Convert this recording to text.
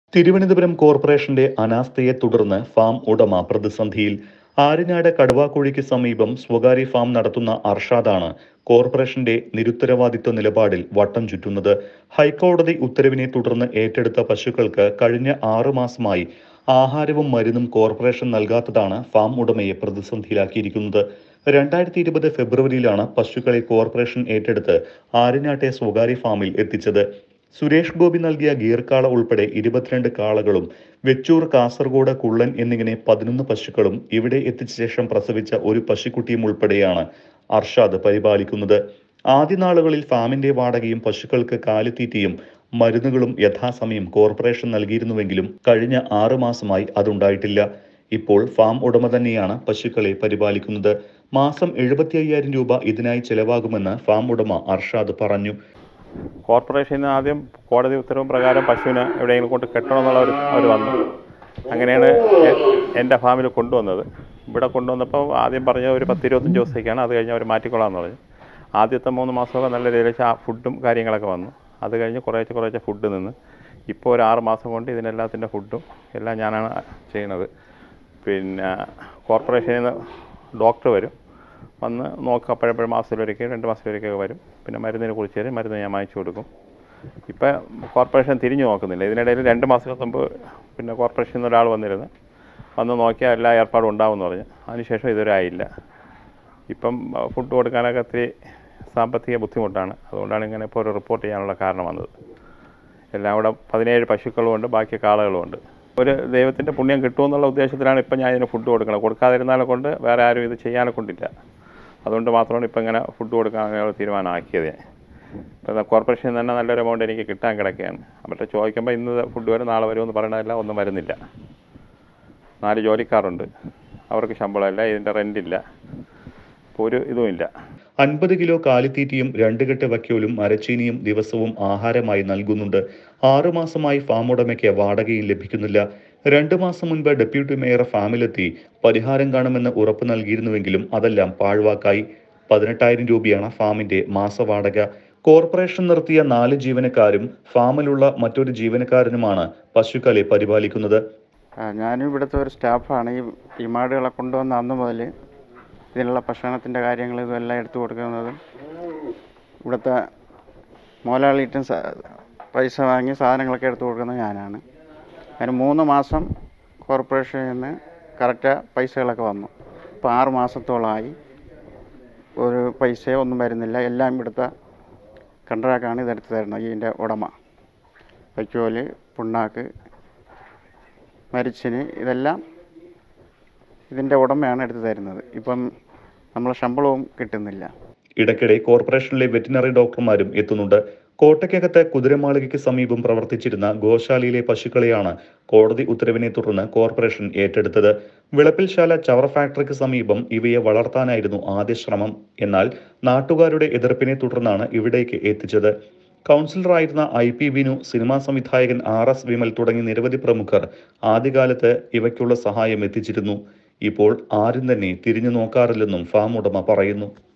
തിരുവനന്തപുരം കോർപ്പറേഷന്റെ അനാസ്ഥയെ തുടർന്ന് ഫാം ഉടമ പ്രതിസന്ധിയിൽ ആര്യനാട് കടുവാക്കുഴിക്ക് സമീപം സ്വകാര്യ ഫാം നടത്തുന്ന അർഷാദാണ് കോർപ്പറേഷന്റെ നിരുത്തരവാദിത്വ നിലപാടിൽ വട്ടം ചുറ്റുന്നത് ഹൈക്കോടതി ഉത്തരവിനെ തുടർന്ന് ഏറ്റെടുത്ത പശുക്കൾക്ക് കഴിഞ്ഞ ആറു മാസമായി ആഹാരവും മരുന്നും കോർപ്പറേഷൻ നൽകാത്തതാണ് ഫാം ഉടമയെ പ്രതിസന്ധിയിലാക്കിയിരിക്കുന്നത് രണ്ടായിരത്തി ഇരുപത് ഫെബ്രുവരിയിലാണ് പശുക്കളെ കോർപ്പറേഷൻ ഏറ്റെടുത്ത് ആര്യനാട്ടെ സ്വകാര്യ ഫാമിൽ എത്തിച്ചത് സുരേഷ് ഗോപി നൽകിയ ഗീർക്കാള ഉൾപ്പെടെ ഇരുപത്തിരണ്ട് കാളകളും വെച്ചൂർ കാസർഗോഡ് കുള്ളൻ എന്നിങ്ങനെ പതിനൊന്ന് പശുക്കളും ഇവിടെ എത്തിച്ച ശേഷം പ്രസവിച്ച ഒരു പശുക്കുട്ടിയും ഉൾപ്പെടെയാണ് അർഷാദ് പരിപാലിക്കുന്നത് ആദ്യ നാളുകളിൽ ഫാമിന്റെ വാടകയും പശുക്കൾക്ക് കാലിത്തീറ്റയും മരുന്നുകളും യഥാസമയം കോർപ്പറേഷൻ നൽകിയിരുന്നുവെങ്കിലും കഴിഞ്ഞ ആറു മാസമായി അതുണ്ടായിട്ടില്ല ഇപ്പോൾ ഫാം ഉടമ തന്നെയാണ് പശുക്കളെ പരിപാലിക്കുന്നത് മാസം എഴുപത്തി അയ്യായിരം രൂപ ഇതിനായി ചെലവാകുമെന്ന് ഫാം ഉടമ അർഷാദ് പറഞ്ഞു കോർപ്പറേഷനിൽ നിന്ന് ആദ്യം കോടതി ഉത്തരവ് പ്രകാരം പശുവിനെ എവിടെയെങ്കിലും കൊണ്ട് കെട്ടണമെന്നുള്ള ഒരു അവർ വന്നു അങ്ങനെയാണ് എ- എൻ്റെ ഫാമിൽ കൊണ്ടുവന്നത് ഇവിടെ കൊണ്ടുവന്നപ്പോൾ ആദ്യം പറഞ്ഞ ഒരു പത്ത് ഇരുപത്തഞ്ച് ദിവസത്തേക്കാണ് അത് കഴിഞ്ഞ് അവർ മാറ്റിക്കൊള്ളാമെന്ന് പറഞ്ഞു ആദ്യത്തെ മൂന്ന് മാസമൊക്കെ നല്ല രീതിയിൽ ആ ഫുഡും കാര്യങ്ങളൊക്കെ വന്നു അത് കഴിഞ്ഞ് കുറേശ്ശെ കുറേശ്ശെ ഫുഡ് നിന്ന് ഇപ്പോൾ ഒരു ആറ് മാസം കൊണ്ട് ഇതിനെല്ലാത്തിൻ്റെ ഫുഡും എല്ലാം ഞാനാണ് ചെയ്യണത് പിന്നെ കോർപ്പറേഷനിൽ നിന്ന് ഡോക്ടർ വരും വന്ന് നോക്കുക അപ്പോഴപ്പോഴും മാസത്തിലൊരിക്കൽ രണ്ട് മാസത്തിലൊരിക്കൽ വരും പിന്നെ മരുന്നിനെ കുറിച്ച് തരും മരുന്ന് ഞാൻ വാങ്ങിച്ചു കൊടുക്കും ഇപ്പം കോർപ്പറേഷൻ തിരിഞ്ഞു നോക്കുന്നില്ല ഇതിനിടയിൽ രണ്ട് മാസങ്ങൾക്ക് മുമ്പ് പിന്നെ കോർപ്പറേഷനിൽ നിന്ന് ഒരാൾ വന്നിരുന്നു വന്ന് നോക്കിയാൽ എല്ലാ ഏർപ്പാടും ഉണ്ടാവുമെന്ന് പറഞ്ഞു അതിനുശേഷം ഇതുവരെ ആയില്ല ഇപ്പം ഫുഡ് കൊടുക്കാനൊക്കെ ഒത്തിരി സാമ്പത്തിക ബുദ്ധിമുട്ടാണ് അതുകൊണ്ടാണ് ഇങ്ങനെ ഇപ്പോൾ ഒരു റിപ്പോർട്ട് ചെയ്യാനുള്ള കാരണം വന്നത് എല്ലാം കൂടെ പതിനേഴ് പശുക്കളും ഉണ്ട് ബാക്കി കാളകളും ഉണ്ട് ഒരു ദൈവത്തിൻ്റെ പുണ്യം കിട്ടുമെന്നുള്ള ഉദ്ദേശത്തിലാണ് ഇപ്പം ഞാൻ ഇതിന് ഫുഡ് കൊടുക്കണം കൊടുക്കാതിരുന്നാലെ കൊണ്ട് വേറെ ആരും ഇത് ചെയ്യാനെ കൊണ്ടില്ല അതുകൊണ്ട് മാത്രമാണ് ഇപ്പം ഇങ്ങനെ ഫുഡ് കൊടുക്കാനുള്ള തീരുമാനമാക്കിയത് ഇപ്പം കോർപ്പറേഷനിൽ തന്നെ നല്ലൊരു എമൗണ്ട് എനിക്ക് കിട്ടാൻ കിടക്കുകയാണ് അവരുടെ ചോദിക്കുമ്പോൾ ഇന്ന് ഫുഡ് വരും നാളെ വരുമെന്ന് പറയണതല്ല ഒന്നും വരുന്നില്ല നാല് ജോലിക്കാരുണ്ട് അവർക്ക് ശമ്പളമില്ല ഇതിൻ്റെ റെൻ്റില്ല ഇപ്പോൾ ഒരു ഇതുമില്ല അൻപത് കിലോ കാലിത്തീറ്റയും രണ്ട് കെട്ട് വയ്ക്കോലും മരച്ചീനിയും ദിവസവും ആഹാരമായി നൽകുന്നുണ്ട് ആറു മാസമായി ഫാം ഉടമയ്ക്ക് വാടകയും ലഭിക്കുന്നില്ല രണ്ടു മാസം മുൻപ് ഡെപ്യൂട്ടി മേയർ ഫാമിലെത്തി പരിഹാരം കാണുമെന്ന് ഉറപ്പ് നൽകിയിരുന്നുവെങ്കിലും അതെല്ലാം പാഴ്വാക്കായി പതിനെട്ടായിരം രൂപയാണ് ഫാമിന്റെ മാസവാടക കോർപ്പറേഷൻ നിർത്തിയ നാല് ജീവനക്കാരും ഫാമിലുള്ള മറ്റൊരു ജീവനക്കാരനുമാണ് പശുക്കളെ പരിപാലിക്കുന്നത് ആ, ഞാനും ഇവിടുത്തെ ഒരു സ്റ്റാഫാണ് ഈ ഈ മാടുകളെ കൊണ്ടുവന്ന അന്ന് മുതൽ ഇതിനുള്ള ഭക്ഷണത്തിൻ്റെ കാര്യങ്ങൾ ഇതെല്ലാം എടുത്തു കൊടുക്കുന്നതും ഇവിടുത്തെ മോലാളിയിട്ടും സ- പൈസ വാങ്ങി സാധനങ്ങളൊക്കെ എടുത്തു കൊടുക്കുന്നത് ഞാനാണ് അതിന് മൂന്ന് മാസം കോർപ്പറേഷനിൽ നിന്ന് കറക്റ്റ് പൈസകളൊക്കെ വന്നു ഇപ്പോൾ ആറ് മാസത്തോളമായി ഒരു പൈസയോ ഒന്നും വരുന്നില്ല എല്ലാം ഇവിടുത്തെ കൺട്രാക്റ്റാണ് ഇതെടുത്ത് തരുന്നത് ഇതിൻ്റെ ഉടമ വൈക്കോല് പുണ്ണാക്ക് മരിച്ചിന് ഇതെല്ലാം ഇതിൻ്റെ ഉടമയാണ് എടുത്തു തരുന്നത് ഇപ്പം നമ്മൾ ശമ്പളവും കിട്ടുന്നില്ല ഇടയ്ക്കിടെ കോർപ്പറേഷനിലെ വെറ്റിനറി ഡോക്ടർമാരും എത്തുന്നുണ്ട് കോട്ടയ്ക്കകത്ത് കുതിരമാളികയ്ക്ക് സമീപം പ്രവർത്തിച്ചിരുന്ന ഗോശാലയിലെ പശുക്കളെയാണ് കോടതി ഉത്തരവിനെ തുടർന്ന് കോർപ്പറേഷൻ ഏറ്റെടുത്തത് വിളപ്പിൽശാല ചവർ ഫാക്ടറിക്ക് സമീപം ഇവയെ വളർത്താനായിരുന്നു ആദ്യ ശ്രമം എന്നാൽ നാട്ടുകാരുടെ എതിർപ്പിനെ തുടർന്നാണ് ഇവിടേക്ക് എത്തിച്ചത് കൗൺസിലറായിരുന്ന ഐ പി വിനു സിനിമാ സംവിധായകൻ ആർ എസ് വിമൽ തുടങ്ങി നിരവധി പ്രമുഖർ ആദ്യകാലത്ത് ഇവയ്ക്കുള്ള സഹായം എത്തിച്ചിരുന്നു ഇപ്പോൾ ആരും തന്നെ തിരിഞ്ഞു നോക്കാറില്ലെന്നും ഫാം ഉടമ പറയുന്നു